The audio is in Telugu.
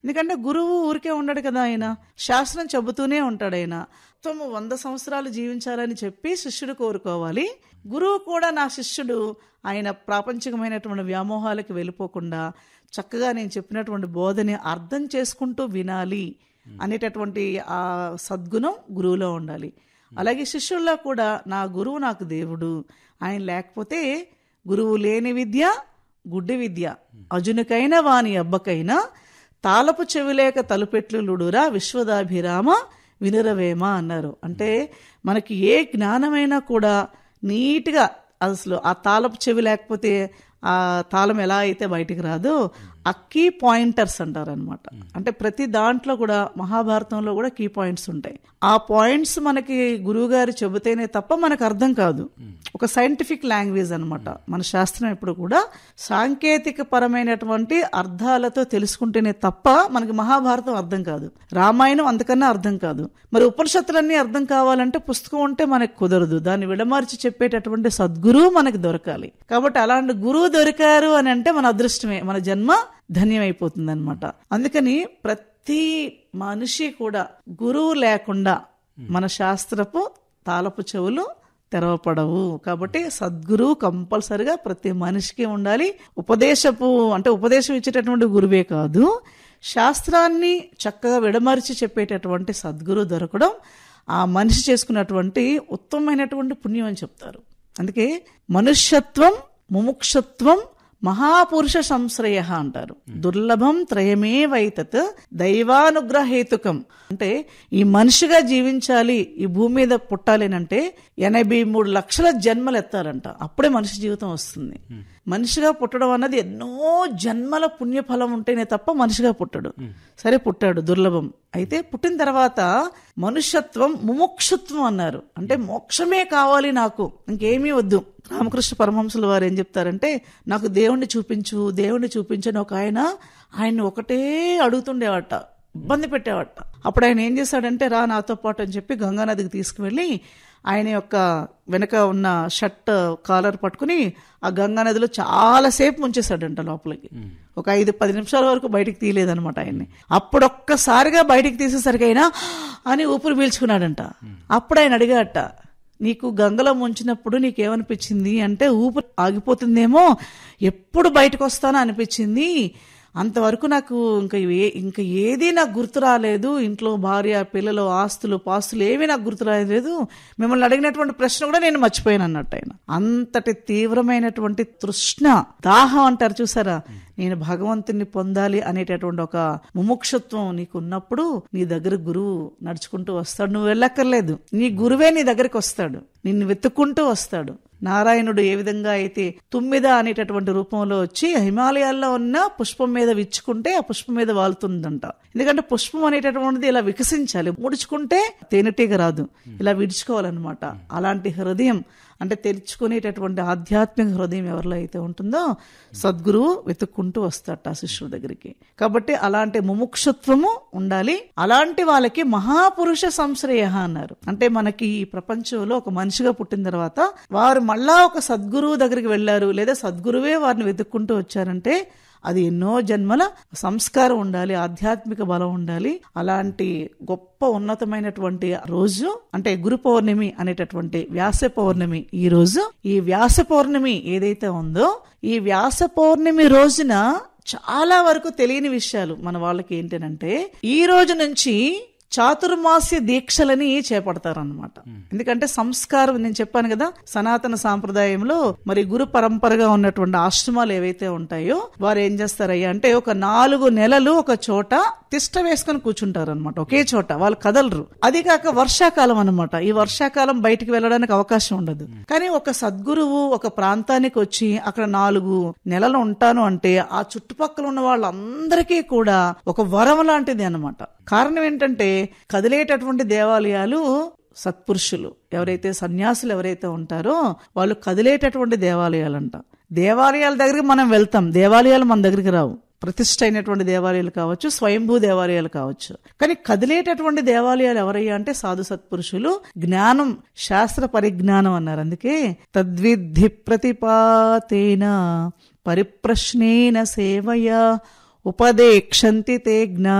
ఎందుకంటే గురువు ఊరికే ఉండడు కదా ఆయన శాస్త్రం చెబుతూనే ఉంటాడు ఆయన మొత్తం వంద సంవత్సరాలు జీవించాలని చెప్పి శిష్యుడు కోరుకోవాలి గురువు కూడా నా శిష్యుడు ఆయన ప్రాపంచికమైనటువంటి వ్యామోహాలకు వెళ్ళిపోకుండా చక్కగా నేను చెప్పినటువంటి బోధని అర్థం చేసుకుంటూ వినాలి అనేటటువంటి ఆ సద్గుణం గురువులో ఉండాలి అలాగే శిష్యుల్లో కూడా నా గురువు నాకు దేవుడు ఆయన లేకపోతే గురువు లేని విద్య గుడ్డి విద్య అజునికైన వాని అబ్బకైనా తాళపు చెవిలేక తలుపెట్లులుడురా విశ్వదాభిరామ వినురవేమ అన్నారు అంటే మనకి ఏ జ్ఞానమైనా కూడా నీట్గా అసలు ఆ తాళపు చెవి లేకపోతే ఆ తాళం ఎలా అయితే బయటికి రాదో ఆ కీ పాయింటర్స్ అంటారు అనమాట అంటే ప్రతి దాంట్లో కూడా మహాభారతంలో కూడా కీ పాయింట్స్ ఉంటాయి ఆ పాయింట్స్ మనకి గురువు గారు చెబితేనే తప్ప మనకు అర్థం కాదు ఒక సైంటిఫిక్ లాంగ్వేజ్ అనమాట మన శాస్త్రం ఎప్పుడు కూడా సాంకేతిక పరమైనటువంటి అర్థాలతో తెలుసుకుంటేనే తప్ప మనకి మహాభారతం అర్థం కాదు రామాయణం అంతకన్నా అర్థం కాదు మరి ఉపనిషత్తులన్నీ అర్థం కావాలంటే పుస్తకం ఉంటే మనకు కుదరదు దాన్ని విడమార్చి చెప్పేటటువంటి సద్గురువు మనకి దొరకాలి కాబట్టి అలాంటి గురువు దొరికారు అని అంటే మన అదృష్టమే మన జన్మ ధన్యమైపోతుంది అనమాట అందుకని ప్రతి మనిషి కూడా గురువు లేకుండా మన శాస్త్రపు తాళపు చెవులు తెరవపడవు కాబట్టి సద్గురువు కంపల్సరిగా ప్రతి మనిషికి ఉండాలి ఉపదేశపు అంటే ఉపదేశం ఇచ్చేటటువంటి గురువే కాదు శాస్త్రాన్ని చక్కగా విడమరిచి చెప్పేటటువంటి సద్గురు దొరకడం ఆ మనిషి చేసుకున్నటువంటి ఉత్తమమైనటువంటి పుణ్యం అని చెప్తారు అందుకే మనుష్యత్వం ముముక్షత్వం మహాపురుష సంశ్రయ అంటారు దుర్లభం త్రయమే వైతత్ దైవానుగ్రహేతుకం అంటే ఈ మనిషిగా జీవించాలి ఈ భూమి మీద పుట్టాలి అంటే ఎనభై మూడు లక్షల జన్మలు ఎత్తాలంట అప్పుడే మనిషి జీవితం వస్తుంది మనిషిగా పుట్టడం అన్నది ఎన్నో జన్మల పుణ్యఫలం ఉంటేనే తప్ప మనిషిగా పుట్టడు సరే పుట్టాడు దుర్లభం అయితే పుట్టిన తర్వాత మనుష్యత్వం ముముక్షత్వం అన్నారు అంటే మోక్షమే కావాలి నాకు ఇంకేమీ వద్దు రామకృష్ణ పరమహంసుల వారు ఏం చెప్తారంటే నాకు దేవుణ్ణి చూపించు దేవుణ్ణి చూపించు అని ఒక ఆయన ఆయన్ని ఒకటే అడుగుతుండేవాట ఇబ్బంది పెట్టేవాట అప్పుడు ఆయన ఏం చేశాడంటే రా నాతో పాటు అని చెప్పి గంగానదికి తీసుకువెళ్ళి ఆయన యొక్క వెనక ఉన్న షర్ట్ కాలర్ పట్టుకుని ఆ గంగానదిలో చాలాసేపు ముంచేశాడంట లోపలికి ఒక ఐదు పది నిమిషాల వరకు బయటికి తీయలేదనమాట ఆయన్ని అప్పుడు ఒక్కసారిగా బయటికి తీసేసరికి అయినా అని ఊపిరి పీల్చుకున్నాడంట అప్పుడు ఆయన అడిగాట నీకు గంగలో ముంచినప్పుడు నీకేమనిపించింది అంటే ఊపిరి ఆగిపోతుందేమో ఎప్పుడు బయటకు వస్తానో అనిపించింది అంతవరకు నాకు ఇంకా ఏ ఇంకా ఏదీ నాకు గుర్తు రాలేదు ఇంట్లో భార్య పిల్లలు ఆస్తులు పాస్తులు ఏమీ నాకు గుర్తు రాలేదు మిమ్మల్ని అడిగినటువంటి ప్రశ్న కూడా నేను మర్చిపోయాను అన్నట్టు ఆయన అంతటి తీవ్రమైనటువంటి తృష్ణ దాహం అంటారు చూసారా నేను భగవంతుని పొందాలి అనేటటువంటి ఒక ముముక్షత్వం నీకు ఉన్నప్పుడు నీ దగ్గర గురువు నడుచుకుంటూ వస్తాడు నువ్వు వెళ్ళక్కర్లేదు నీ గురువే నీ దగ్గరికి వస్తాడు నిన్ను వెతుక్కుంటూ వస్తాడు నారాయణుడు ఏ విధంగా అయితే తుమ్మిద అనేటటువంటి రూపంలో వచ్చి హిమాలయాల్లో ఉన్న పుష్పం మీద విచ్చుకుంటే ఆ పుష్పం మీద వాలుతుందంట ఎందుకంటే పుష్పం అనేటటువంటిది ఇలా వికసించాలి ముడుచుకుంటే తేనెటీగ రాదు ఇలా విడుచుకోవాలన్నమాట అలాంటి హృదయం అంటే తెరుచుకునేటటువంటి ఆధ్యాత్మిక హృదయం ఎవరిలో అయితే ఉంటుందో సద్గురువు వెతుక్కుంటూ వస్తాట ఆ శిష్యుడి దగ్గరికి కాబట్టి అలాంటి ముముక్షత్వము ఉండాలి అలాంటి వాళ్ళకి మహాపురుష సంశ్రయ అన్నారు అంటే మనకి ఈ ప్రపంచంలో ఒక మనిషిగా పుట్టిన తర్వాత వారు మళ్ళా ఒక సద్గురువు దగ్గరికి వెళ్ళారు లేదా సద్గురువే వారిని వెతుక్కుంటూ వచ్చారంటే అది ఎన్నో జన్మల సంస్కారం ఉండాలి ఆధ్యాత్మిక బలం ఉండాలి అలాంటి గొప్ప ఉన్నతమైనటువంటి రోజు అంటే గురు పౌర్ణమి అనేటటువంటి వ్యాస పౌర్ణమి ఈ రోజు ఈ వ్యాస పౌర్ణమి ఏదైతే ఉందో ఈ వ్యాస పౌర్ణమి రోజున చాలా వరకు తెలియని విషయాలు మన వాళ్ళకి ఏంటంటే ఈ రోజు నుంచి చాతుర్మాస్య దీక్షలని చేపడతారనమాట ఎందుకంటే సంస్కారం నేను చెప్పాను కదా సనాతన సాంప్రదాయంలో మరి గురు పరంపరగా ఉన్నటువంటి ఆశ్రమాలు ఏవైతే ఉంటాయో వారు ఏం చేస్తారయ్యా అంటే ఒక నాలుగు నెలలు ఒక చోట తిష్ట వేసుకొని కూర్చుంటారు అనమాట ఒకే చోట వాళ్ళు కదలరు అది కాక వర్షాకాలం అనమాట ఈ వర్షాకాలం బయటికి వెళ్ళడానికి అవకాశం ఉండదు కానీ ఒక సద్గురువు ఒక ప్రాంతానికి వచ్చి అక్కడ నాలుగు నెలలు ఉంటాను అంటే ఆ చుట్టుపక్కల ఉన్న వాళ్ళందరికీ కూడా ఒక వరం లాంటిది అనమాట కారణం ఏంటంటే కదిలేటటువంటి దేవాలయాలు సత్పురుషులు ఎవరైతే సన్యాసులు ఎవరైతే ఉంటారో వాళ్ళు కదిలేటటువంటి దేవాలయాలంట దేవాలయాల దగ్గరికి మనం వెళ్తాం దేవాలయాలు మన దగ్గరికి రావు ప్రతిష్ట అయినటువంటి దేవాలయాలు కావచ్చు స్వయంభూ దేవాలయాలు కావచ్చు కానీ కదిలేటటువంటి దేవాలయాలు ఎవరయ్యా అంటే సాధు సత్పురుషులు జ్ఞానం శాస్త్ర పరిజ్ఞానం అన్నారు అందుకే తద్విద్ధి ప్రతిపాతేన పరిప్రశ్నేన సేవయ ఉపదేక్షంతి తే జ్ఞా